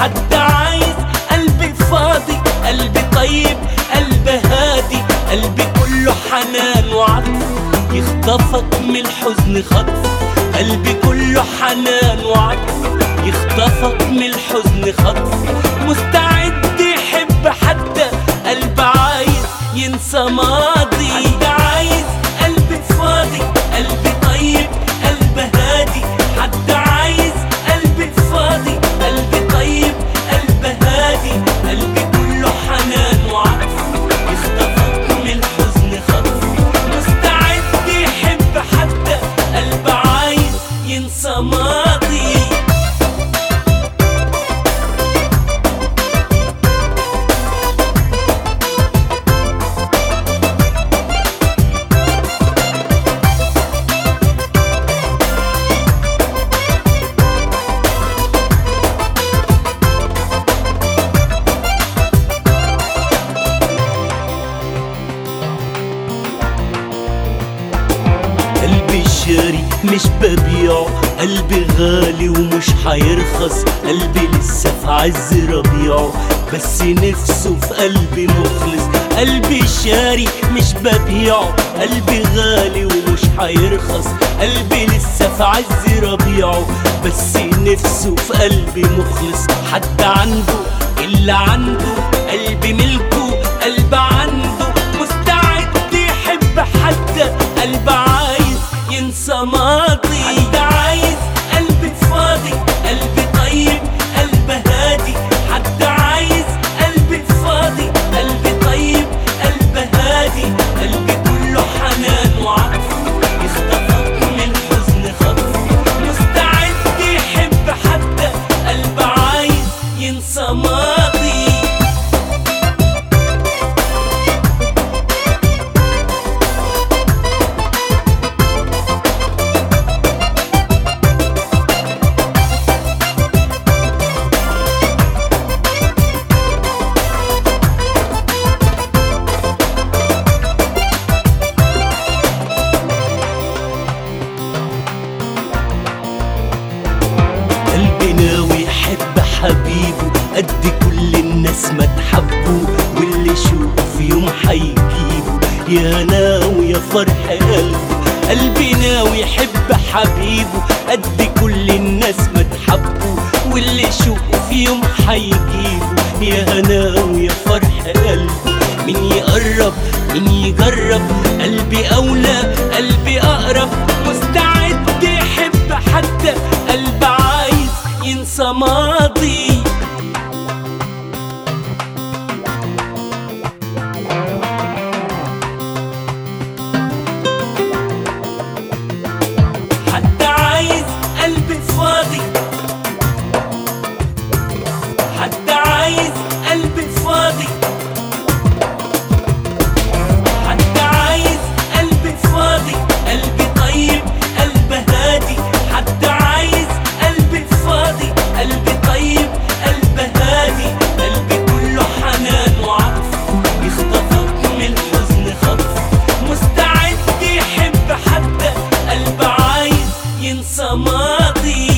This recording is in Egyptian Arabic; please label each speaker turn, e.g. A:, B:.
A: حد عايز قلبي فاضي قلبي طيب قلبي هادي قلبي كله حنان وعطف يخطفك من الحزن خطف قلبي كله حنان وعطف يخطفك من الحزن خطف مستعد يحب حتى قلب عايز ينسى ماضي حد عايز قلبي فاضي قلبي طيب قلبي هادي حد عايز قلبي فاضي قلبي طيب قلبي هادي قلبي كله حنان وعطف يخطفك من الحزن خطف مستعد يحب حتى قلب عايز ينسى ماضي قلبي شاري مش ببيعه قلبي غالي ومش حيرخص قلبي لسه في عز ربيعه بس نفسه في قلبي مخلص قلبي شاري مش ببيعه قلبي غالي ومش حيرخص قلبي لسه في عز ربيعه بس نفسه في قلبي مخلص حد عنده إلا عنده قلبي ملكه قلب عنده مستعد يحب حتى قلب عايز ينسى ماضي حد عايز قلبي فاضي قلبي طيب قلبي هادي حد عايز قلبي فاضي قلبي طيب قلبي هادي قلبي كله حنان وعطف يخطفك من الحزن خطف مستعد يحب حتى قلب عايز ينسى ماضي قلبي ناوي يحب حبيبه قد كل الناس ما تحبه واللي يشوف يوم حيجيبه يا ناوي يا فرح قلبه قلبي ناوي يحب حبيبه قد كل الناس ما تحبه واللي يشوف يوم حيجيبه يا ناوي يا فرح قلبه مين يقرب مين يجرب قلبي أولى قلبي أقرب مستعد يحب حتى قلب عايز ينسى ماضي حد عايز قلبي فاضي حد عايز قلبي فاضي حد عايز قلبي فاضي قلبي طيب قلبي هادي حد عايز قلبي فاضي قلبي طيب قلبي هادي قلبي كله حنان وعطف يخطفك من الحزن خطف مستعد يحب حتى قلب عايز ينسى ماضي